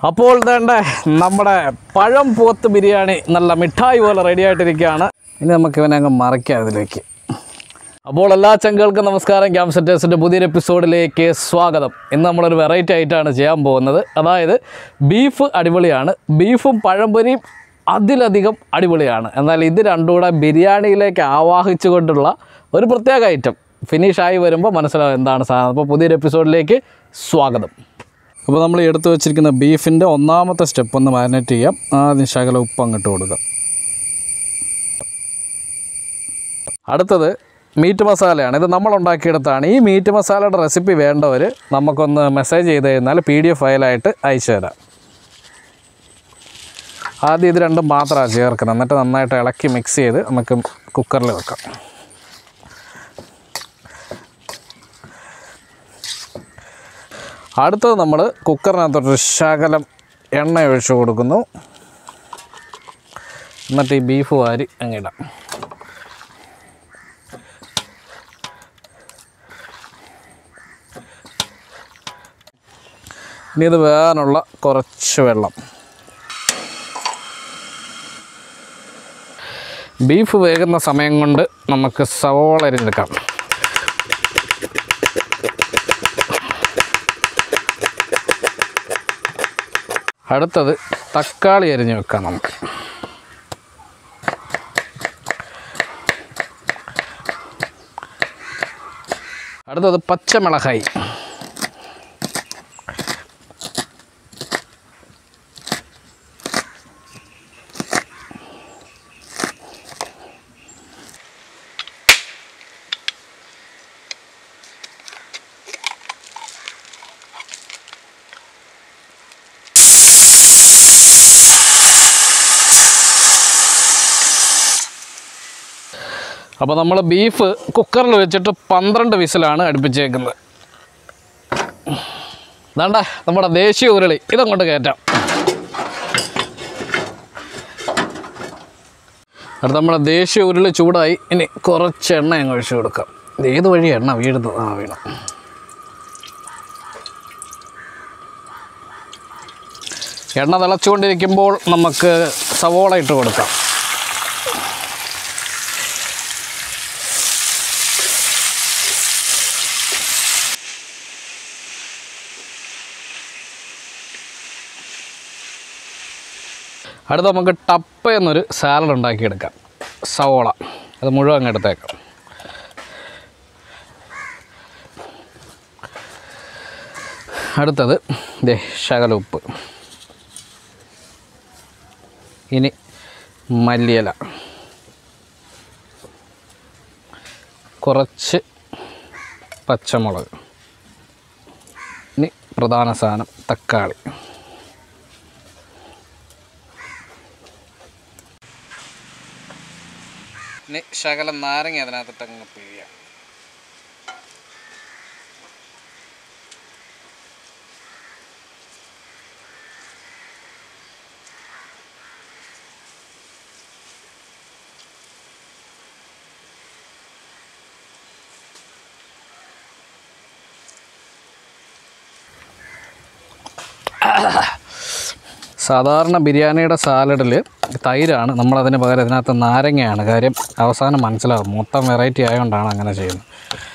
അപ്പോൾ വേണ്ട നമ്മുടെ പഴം പോത്ത് ബിരിയാണി നല്ല മിഠായി പോലെ റെഡി ആയിട്ടിരിക്കുകയാണ് ഇനി നമുക്ക് ഇവനെ അങ്ങ് മറയ്ക്കാം ഇതിലേക്ക് അപ്പോൾ എല്ലാ ചങ്കുകൾക്കും നമസ്കാരം ക്യാമ്പ് സെറ്റേഴ്സിൻ്റെ പുതിയൊരു എപ്പിസോഡിലേക്ക് സ്വാഗതം ഇന്ന് നമ്മളൊരു വെറൈറ്റി ആയിട്ടാണ് ചെയ്യാൻ പോകുന്നത് അതായത് ബീഫ് അടിപൊളിയാണ് ബീഫും പഴംപൊരിയും അതിലധികം അടിപൊളിയാണ് എന്നാൽ ഇത് രണ്ടും കൂടെ ബിരിയാണിയിലേക്ക് ആവാഹിച്ചുകൊണ്ടുള്ള ഒരു പ്രത്യേക ഐറ്റം ഫിനിഷായി വരുമ്പോൾ മനസ്സിലാവും എന്താണ് സാധനം അപ്പോൾ പുതിയൊരു എപ്പിസോഡിലേക്ക് സ്വാഗതം അപ്പോൾ നമ്മൾ എടുത്തു വെച്ചിരിക്കുന്ന ബീഫിൻ്റെ ഒന്നാമത്തെ സ്റ്റെപ്പ് ഒന്ന് മാരിനേറ്റ് ചെയ്യാം ആദ്യം ശകല ഉപ്പ് അങ്ങോട്ട് കൊടുക്കുക അടുത്തത് മീറ്റ് മസാലയാണ് ഇത് നമ്മൾ ഉണ്ടാക്കിയെടുത്താണ് ഈ മീറ്റ് മസാലയുടെ റെസിപ്പി വേണ്ടവർ നമുക്കൊന്ന് മെസ്സേജ് ചെയ്ത് കഴിഞ്ഞാൽ പി ഡി എഫ് ഫയലായിട്ട് അയച്ചു തരാം ആദ്യം ഇത് രണ്ടും മാത്രമാണ് ചേർക്കുന്നത് എന്നിട്ട് നന്നായിട്ട് ഇളക്കി മിക്സ് ചെയ്ത് നമുക്ക് കുക്കറിൽ വെക്കാം അടുത്തത് നമ്മൾ കുക്കറിനകത്തോട്ട് ശകലം എണ്ണ ഒഴിച്ച് കൊടുക്കുന്നു എന്നിട്ട് ഈ ബീഫ് വാരി അങ്ങിടാം ഇനി ഇത് വേകാനുള്ള കുറച്ച് വെള്ളം ബീഫ് വേകുന്ന സമയം കൊണ്ട് നമുക്ക് സവോള അരിഞ്ഞെടുക്കാം അടുത്തത് തക്കാളി അരിഞ്ഞ് വെക്കാം നമുക്ക് അടുത്തത് പച്ചമിളകായി അപ്പോൾ നമ്മൾ ബീഫ് കുക്കറിൽ വെച്ചിട്ട് പന്ത്രണ്ട് വിസിലാണ് അടുപ്പിച്ചേക്കുന്നത് വേണ്ട നമ്മുടെ ദേശീയ ഉരുളി ഇതങ്ങോട്ട് കയറ്റാം അടുത്ത നമ്മുടെ ദേശീയ ഉരുളി ചൂടായി ഇനി കുറച്ച് എണ്ണ അങ്ങ് ഒഴിച്ച് കൊടുക്കാം ഇത് ഏത് വഴി എണ്ണ വീഴുന്നത് ആ വീണം എണ്ണ തിളച്ചുകൊണ്ടിരിക്കുമ്പോൾ നമുക്ക് സവോള ഇട്ട് കൊടുക്കാം അടുത്ത നമുക്ക് ടപ്പ എന്നൊരു സാലഡ് ഉണ്ടാക്കിയെടുക്കാം സവോള അത് മുഴുവൻ അങ്ങ് എടുത്തേക്കാം അടുത്തത് ദേ ശകല ഉപ്പ് ഇനി മല്ലിയില കുറച്ച് പച്ചമുളക് ഇനി പ്രധാന സാധനം തക്കാളി ഇനി ശകലം നാരങ്ങ അതിനകത്തിട്ട് അങ്ങ് പിഴിയാം സാധാരണ ബിരിയാണിയുടെ സാലഡിൽ തൈരാണ് നമ്മളതിന് പകരം ഇതിനകത്ത് നാരങ്ങയാണ് കാര്യം അവസാനം മനസ്സിലാവും മൊത്തം വെറൈറ്റി ആയതുകൊണ്ടാണ് അങ്ങനെ ചെയ്യുന്നത്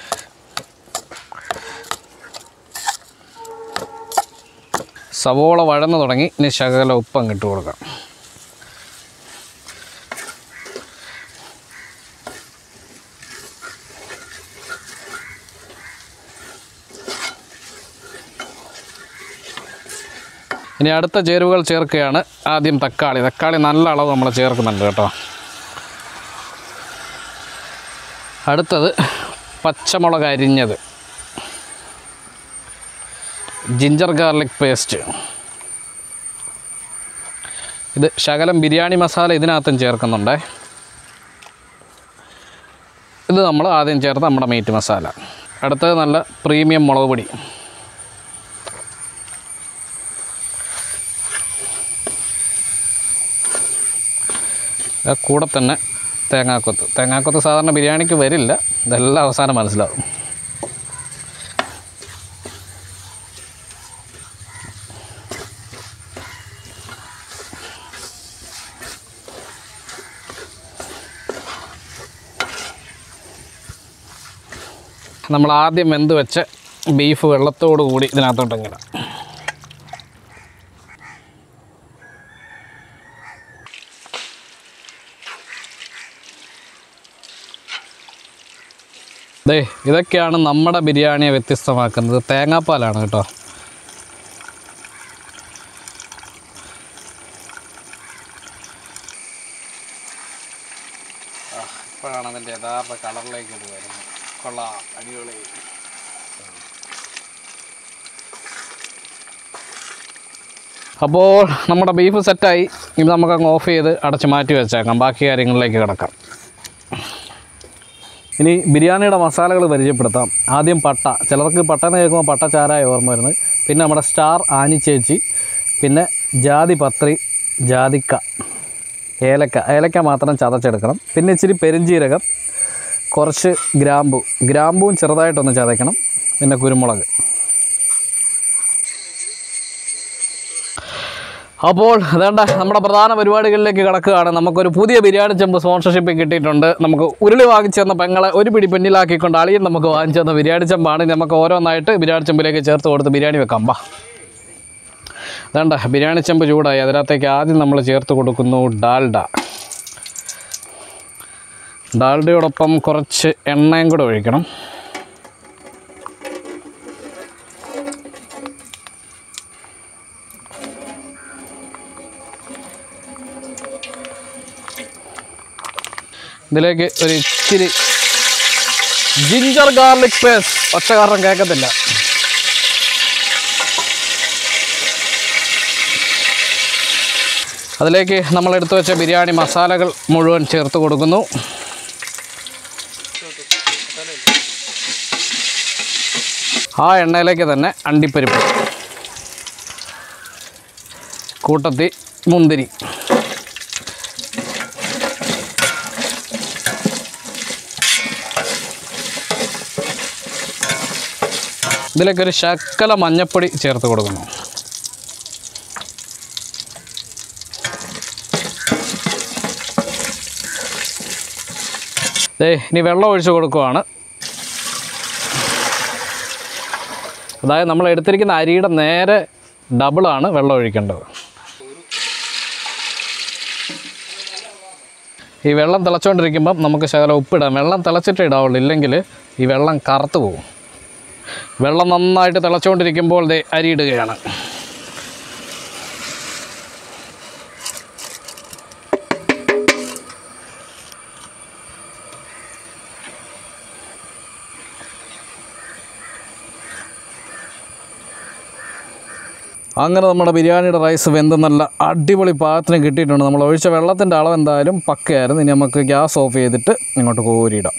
സവോള വഴന്നു തുടങ്ങി ഇനി ശകല ഉപ്പ് അങ്ങിട്ട് കൊടുക്കാം ഇനി അടുത്ത ചേരുവകൾ ചേർക്കുകയാണ് ആദ്യം തക്കാളി തക്കാളി നല്ല അളവ് നമ്മൾ ചേർക്കുന്നുണ്ട് കേട്ടോ അടുത്തത് പച്ചമുളക് അരിഞ്ഞത് ജിഞ്ചർ ഗാർലിക് പേസ്റ്റ് ഇത് ശകലം ബിരിയാണി മസാല ഇതിനകത്തും ചേർക്കുന്നുണ്ട് ഇത് നമ്മൾ ആദ്യം ചേർത്ത നമ്മുടെ മീറ്റ് മസാല അടുത്തത് നല്ല പ്രീമിയം മുളക് പൊടി ആ കൂടെ തന്നെ തേങ്ങാക്കൊത്ത് തേങ്ങാക്കൊത്ത് സാധാരണ ബിരിയാണിക്ക് വരില്ല ഇതെല്ലാം അവസാനം മനസ്സിലാവും നമ്മൾ ആദ്യം വെന്ത് വെച്ച ബീഫ് വെള്ളത്തോടു കൂടി ഇതിനകത്തോട്ട് ഇങ്ങനെ ദേ ഇതൊക്കെയാണ് നമ്മുടെ ബിരിയാണിയെ വ്യത്യസ്തമാക്കുന്നത് തേങ്ങാപ്പാലാണ് കേട്ടോ ഇപ്പോഴാണ് അതിൻ്റെ യഥാർത്ഥ കളറിലേക്ക് ഇത് വരുന്നത് കൊള്ളാം അടിപൊളി അപ്പോൾ നമ്മുടെ ബീഫ് സെറ്റായി ഇത് നമുക്കങ്ങ് ഓഫ് ചെയ്ത് അടച്ച് മാറ്റി വെച്ചേക്കാം ബാക്കി കാര്യങ്ങളിലേക്ക് കിടക്കാം ഇനി ബിരിയാണിയുടെ മസാലകൾ പരിചയപ്പെടുത്താം ആദ്യം പട്ട ചിലർക്ക് പട്ട എന്ന് കേൾക്കുമ്പോൾ പട്ട ചാരായ ഓർമ്മ വരുന്നത് പിന്നെ നമ്മുടെ സ്റ്റാർ ആനിച്ചേച്ചി പിന്നെ ജാതി പത്രി ജാതിക്ക ഏലക്ക ഏലക്ക മാത്രം ചതച്ചെടുക്കണം പിന്നെ ഇച്ചിരി പെരിഞ്ജീരകം കുറച്ച് ഗ്രാമ്പു ഗ്രാമ്പുവും ചെറുതായിട്ടൊന്ന് ചതയ്ക്കണം പിന്നെ കുരുമുളക് അപ്പോൾ അതേണ്ട നമ്മുടെ പ്രധാന പരിപാടികളിലേക്ക് കിടക്കുകയാണ് നമുക്കൊരു പുതിയ ബിരിയാണി ചെമ്പ് സ്പോൺസർഷിപ്പ് കിട്ടിയിട്ടുണ്ട് നമുക്ക് ഉരുളി വാങ്ങിച്ചു തന്ന പെങ്ങളെ ഒരു പിടി പെണ്ണിലാക്കിക്കൊണ്ട് അളിയൻ നമുക്ക് വാങ്ങിച്ചു തന്ന ബിരിയാണി ചെമ്പാണ് ഇനി നമുക്ക് ഓരോന്നായിട്ട് ബിരിയാണി ചെമ്പിലേക്ക് ചേർത്ത് കൊടുത്ത് ബിരിയാണി വെക്കാം ബാ അതേണ്ട ബിരിയാണി ചെമ്പ് ചൂടായി അതിനകത്തേക്ക് ആദ്യം നമ്മൾ ചേർത്ത് കൊടുക്കുന്നു ഡാൽഡ ഡാൽഡയോടൊപ്പം കുറച്ച് എണ്ണയും കൂടെ ഒഴിക്കണം ഇതിലേക്ക് ഒരു ഇച്ചിരി ജിഞ്ചർ ഗാർലിക് പേസ്റ്റ് ഒച്ച കാരണം കേൾക്കത്തില്ല അതിലേക്ക് നമ്മൾ എടുത്തു വെച്ച ബിരിയാണി മസാലകൾ മുഴുവൻ ചേർത്ത് കൊടുക്കുന്നു ആ എണ്ണയിലേക്ക് തന്നെ അണ്ടിപ്പരിപ്പ് കൂട്ടത്തി മുന്തിരി ഇതിലേക്ക് ഒരു ശക്കല മഞ്ഞപ്പൊടി ചേർത്ത് കൊടുക്കുന്നു ദേ ഇനി വെള്ളം ഒഴിച്ച് കൊടുക്കുവാണ് അതായത് നമ്മൾ എടുത്തിരിക്കുന്ന അരിയുടെ നേരെ ഡബിളാണ് വെള്ളം ഒഴിക്കേണ്ടത് ഈ വെള്ളം തിളച്ചുകൊണ്ടിരിക്കുമ്പം നമുക്ക് ശകലം ഉപ്പിടാം വെള്ളം തിളച്ചിട്ടേ ഇടാവുള്ളൂ ഇല്ലെങ്കിൽ ഈ വെള്ളം കറുത്ത് പോകും വെള്ളം നന്നായിട്ട് തിളച്ചുകൊണ്ടിരിക്കുമ്പോൾ ദേ അരി ഇടുകയാണ് അങ്ങനെ നമ്മുടെ ബിരിയാണിയുടെ റൈസ് വെന്ത് നല്ല അടിപൊളി പാകത്തിന് കിട്ടിയിട്ടുണ്ട് നമ്മൾ ഒഴിച്ച വെള്ളത്തിൻ്റെ അളവ് എന്തായാലും പക്കയായിരുന്നു ഇനി നമുക്ക് ഗ്യാസ് ഓഫ് ചെയ്തിട്ട് ഇങ്ങോട്ട് കോരിയിടാം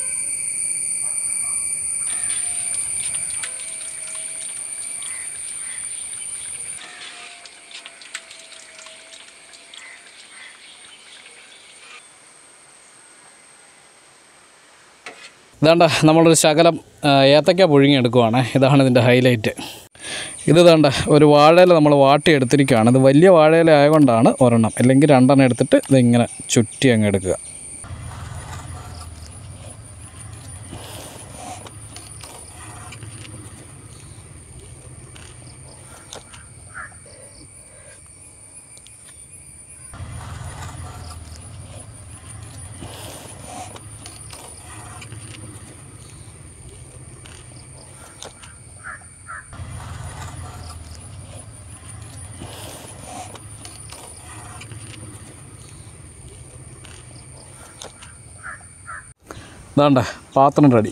ഇതാണ്ട നമ്മളൊരു ശകലം ആ, ഏത്തക്ക പുഴുങ്ങിയെടുക്കുവാണ് ഇതാണ് ഇതിൻ്റെ ഹൈലൈറ്റ് ഇത് വേണ്ട ഒരു വാഴയില നമ്മൾ വാട്ടി എടുത്തിരിക്കുകയാണ് ഇത് വലിയ വാഴയില ആയതുകൊണ്ടാണ് ഒരെണ്ണം അല്ലെങ്കിൽ രണ്ടെണ്ണം എടുത്തിട്ട് ഇതിങ്ങനെ ചുറ്റി അങ്ങ് എടുക്കുക ഇതാണ്ട പാത്രം റെഡി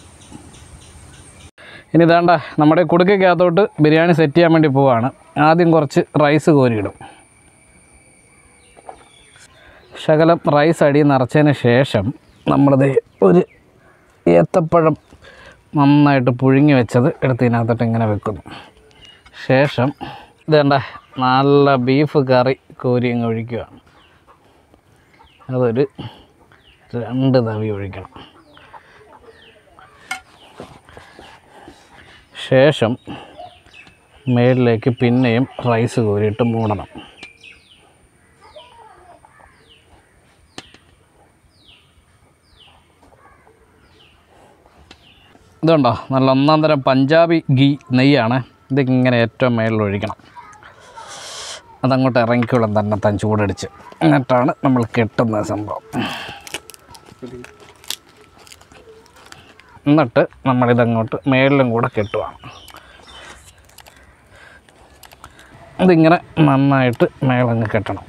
ഇനി ഇതാണ്ട നമ്മുടെ കുടുക്കയ്ക്കകത്തോട്ട് ബിരിയാണി സെറ്റ് ചെയ്യാൻ വേണ്ടി പോവാണ് ആദ്യം കുറച്ച് റൈസ് കോരിയിടും ശകലം റൈസ് അടി നിറച്ചതിന് ശേഷം നമ്മളത് ഒരു ഏത്തപ്പഴം നന്നായിട്ട് പുഴുങ്ങി വെച്ചത് എടുത്ത് ഇതിനകത്തോട്ട് ഇങ്ങനെ വെക്കുന്നു ശേഷം ഇതേണ്ട നല്ല ബീഫ് കറി കോരി അങ്ങ് ഒഴിക്കുകയാണ് അതൊരു രണ്ട് തവി ഒഴിക്കണം ശേഷം മേളിലേക്ക് പിന്നെയും റൈസ് കോരിയിട്ട് മൂടണം ഇതുണ്ടോ നല്ല ഒന്നാം തരം പഞ്ചാബി ഗീ നെയ്യാണ് ഇതിങ്ങനെ ഏറ്റവും മേളിൽ ഒഴിക്കണം അതങ്ങോട്ട് ഇറങ്ങിക്കോളും തന്നെ താൻ ചൂടടിച്ച് എന്നിട്ടാണ് നമ്മൾ കെട്ടുന്ന സംഭവം എന്നിട്ട് നമ്മളിതങ്ങോട്ട് മേളിലും കൂടെ കെട്ടുവാണ് ഇതിങ്ങനെ നന്നായിട്ട് മേളങ്ങ് കെട്ടണം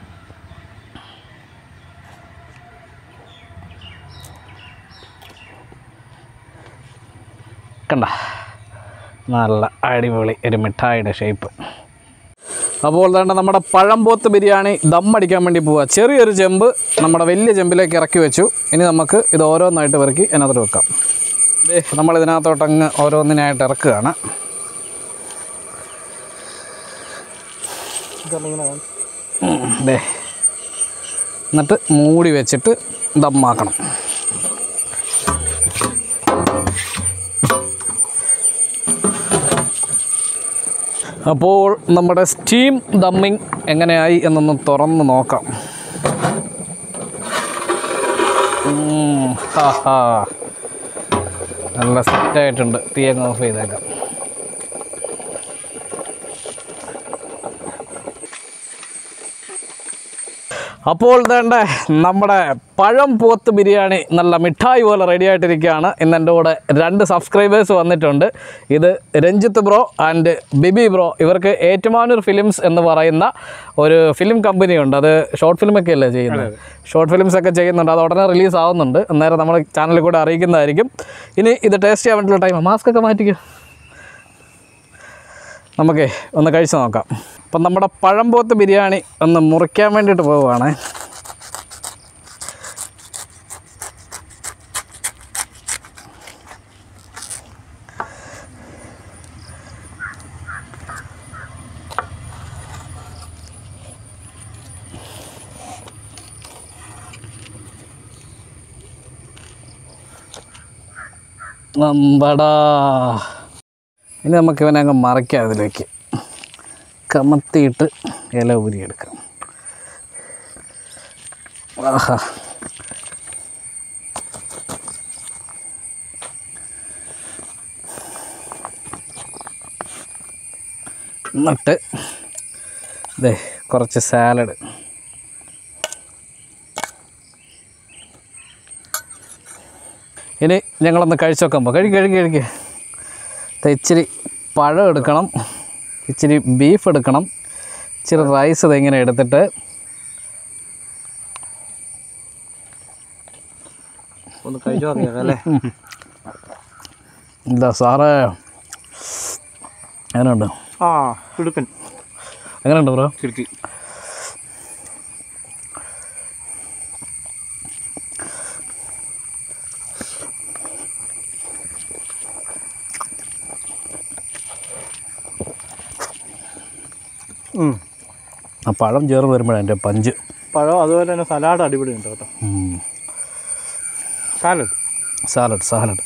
കണ്ട നല്ല അടിപൊളി ഒരു മിഠായിയുടെ ഷേപ്പ് അപ്പോൾ വേണ്ട നമ്മുടെ പഴംപോത്ത് ബിരിയാണി ദം അടിക്കാൻ വേണ്ടി പോവുക ചെറിയൊരു ചെമ്പ് നമ്മുടെ വലിയ ചെമ്പിലേക്ക് ഇറക്കി വെച്ചു ഇനി നമുക്ക് ഇത് ഓരോന്നായിട്ട് പെറുക്കി അതിനകത്തോട്ട് വെക്കാം ദേ നമ്മൾ ഇതിനകത്തോട്ടങ്ങ് ഓരോന്നിനായിട്ട് ഇറക്കുകയാണ് ഉം, ദേ എന്നിട്ട് മൂടി വെച്ചിട്ട് ദമ്മാക്കണം അപ്പോൾ നമ്മുടെ സ്റ്റീം ദമ്മിങ് എങ്ങനെയായി എന്നൊന്ന് തുറന്ന് നോക്കാം ഉം, ഹാ, ഹാ. നല്ല സെറ്റായിട്ടുണ്ട് തീ അങ്ങ് ഓഫ് ചെയ്തേക്കാം അപ്പോൾ വേണ്ട നമ്മുടെ പഴം പോത്ത് ബിരിയാണി നല്ല മിഠായി പോലെ റെഡി ആയിട്ടിരിക്കുകയാണ് ഇന്ന് എൻ്റെ കൂടെ രണ്ട് സബ്സ്ക്രൈബേഴ്സ് വന്നിട്ടുണ്ട് ഇത് Ranjith bro and Bibi bro ഇവർക്ക് ഏറ്റുമാനൂർ ഫിലിംസ് എന്ന് പറയുന്ന ഒരു ഫിലിം കമ്പനിയുണ്ട് അത് ഷോർട്ട് ഫിലിമൊക്കെ അല്ലേ ചെയ്യുന്നത് ഷോർട്ട് ഫിലിംസ് ഒക്കെ ചെയ്യുന്നുണ്ട് അത് ഉടനെ റിലീസ് ആവുന്നുണ്ട് അന്നേരം നമ്മൾ ചാനലിൽ കൂടെ അറിയിക്കുന്നതായിരിക്കും ഇനി ഇത് ടേസ്റ്റ് ചെയ്യാൻ വേണ്ടിയുള്ള ടൈം മാസ്ക് ഒക്കെ മാറ്റിക്കോ നമുക്കേ ഒന്ന് കഴിച്ച് നോക്കാം അപ്പം നമ്മുടെ പഴംപോത്ത് ബിരിയാണി ഒന്ന് മുറിക്കാൻ വേണ്ടിയിട്ട് പോവുകയാണ് നമ്പടാ ഇനി നമുക്ക് ഇവനെ അങ്ങ് മറയ്ക്കാം അതിലേക്ക് കമത്തിയിട്ട് ഇല ഊരിയെടുക്കാം ആഹാ എന്നിട്ട് ഇതേ കുറച്ച് സാലഡ് ഇനി ഞങ്ങളൊന്ന് കഴിച്ച് നോക്കുമ്പോൾ കഴിക്ക് കഴിക്ക് കഴിക്ക് ദേ ഇച്ചിരി പഴം എടുക്കണം ഇച്ചിരി ബീഫ് എടുക്കണം ഇച്ചിരി റൈസ് ഇതിങ്ങനെ എടുത്തിട്ട് ഒന്ന് കഴിച്ചു നോക്കിയാൽ അല്ലേ എന്താ സാറേ എങ്ങനെയുണ്ട് ആ കിടുക്കൻ എങ്ങനെയുണ്ട് ബ്രോ കിടുക്കി ആ പഴം ചേർന്ന് വരുമ്പോഴാണ് എൻ്റെ പഞ്ച് പഴം അതുപോലെ തന്നെ സലാഡ് അടിപൊളി ഉണ്ട് കേട്ടോ സാലഡ് സാലഡ് സാലഡ്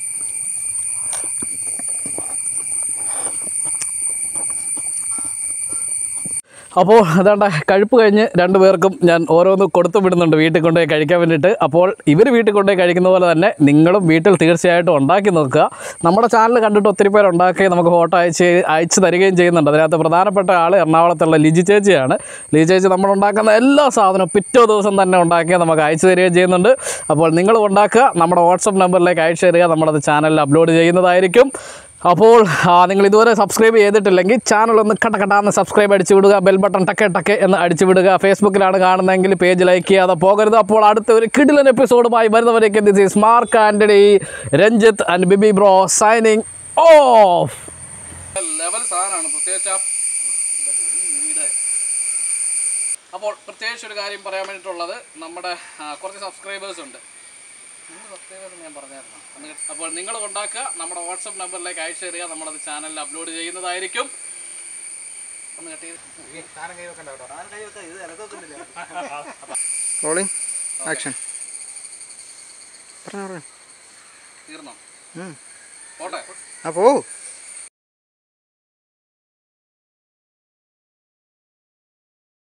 അപ്പോൾ അതാണ്ട കഴിപ്പ് കഴിഞ്ഞ് രണ്ട് പേർക്കും ഞാൻ ഓരോന്ന് കൊടുത്തു വിടുന്നുണ്ട് വീട്ടിൽ കൊണ്ടുപോയി കഴിക്കാൻ വേണ്ടിയിട്ട് അപ്പോൾ ഇവർ വീട്ടിൽ കൊണ്ടുപോയി കഴിക്കുന്ന പോലെ തന്നെ നിങ്ങളും വീട്ടിൽ തീർച്ചയായിട്ടും ഉണ്ടാക്കി നോക്കുക നമ്മുടെ ചാനൽ കണ്ടിട്ട് ഒത്തിരി പേര് ഉണ്ടാക്കി നമുക്ക് ഫോട്ടോ അയച്ച് അയച്ചു തരികയും ചെയ്യുന്നുണ്ട് അതിനകത്ത് പ്രധാനപ്പെട്ട ആൾ എറണാകുളത്തുള്ള ലിജി ചേച്ചിയാണ് ലിജി ചേച്ചി നമ്മൾ ഉണ്ടാക്കുന്ന എല്ലാ സാധനവും പിറ്റേ ദിവസം തന്നെ ഉണ്ടാക്കി നമുക്ക് അയച്ചു തരികയും ചെയ്യുന്നുണ്ട് അപ്പോൾ നിങ്ങൾ ഉണ്ടാക്കുക നമ്മുടെ വാട്സപ്പ് നമ്പറിലേക്ക് അയച്ചു തരിക നമ്മളത് ചാനലിൽ അപ്ലോഡ് ചെയ്യുന്നതായിരിക്കും അപ്പോൾ ആ, നിങ്ങൾ ഇതുവരെ സബ്സ്ക്രൈബ് ചെയ്തിട്ടില്ലെങ്കിൽ ചാനൽ ഒന്ന് കട്ട കട്ടാന്ന് സബ്സ്ക്രൈബ് അടിച്ചു വിടുക ബെൽ ബട്ടൺ ടക്കെ ടക്കെ എന്ന് അടിച്ചു വിടുക ഫേസ്ബുക്കിലാണ് കാണുന്നതെങ്കിൽ പേജ് ലൈക്ക് ചെയ്യാതെ പോകരുത് അപ്പോൾ അടുത്ത ഒരു കിടിലൻ എപ്പിസോഡുമായി വരുന്നവരേക്ക് this is Mark Antony Ranjith and Bibi bro signing off level സാധനമാണ് പ്രത്യേകിച്ച് അപ്പോൾ പ്രത്യേകിച്ച് ഒരു കാര്യം പറയാൻ വേണ്ടിയിട്ടുള്ളത് നമ്മുടെ ആ, കുറച്ച് സബ്സ്ക്രൈബേഴ്സ് ഉണ്ട് മൂന്ന് സബ്സ്ക്രൈബേഴ്സ് ഞാൻ പറഞ്ഞായിരുന്നു അന്ന് അപ്പോൾ നിങ്ങൾ ഉണ്ടാക്കുക നമ്മുടെ വാട്സപ്പ് നമ്പറിലേക്ക് അയച്ചു തരിക നമ്മളത് ചാനലിൽ അപ്ലോഡ് ചെയ്യുന്നതായിരിക്കും ഒന്ന് കട്ട് ചെയ്ത് റോളിംഗ് ആക്ഷൻ പറഞ്ഞോ പറഞ്ഞോ തീർന്നോ ഉം. പോട്ടെ ആ പോ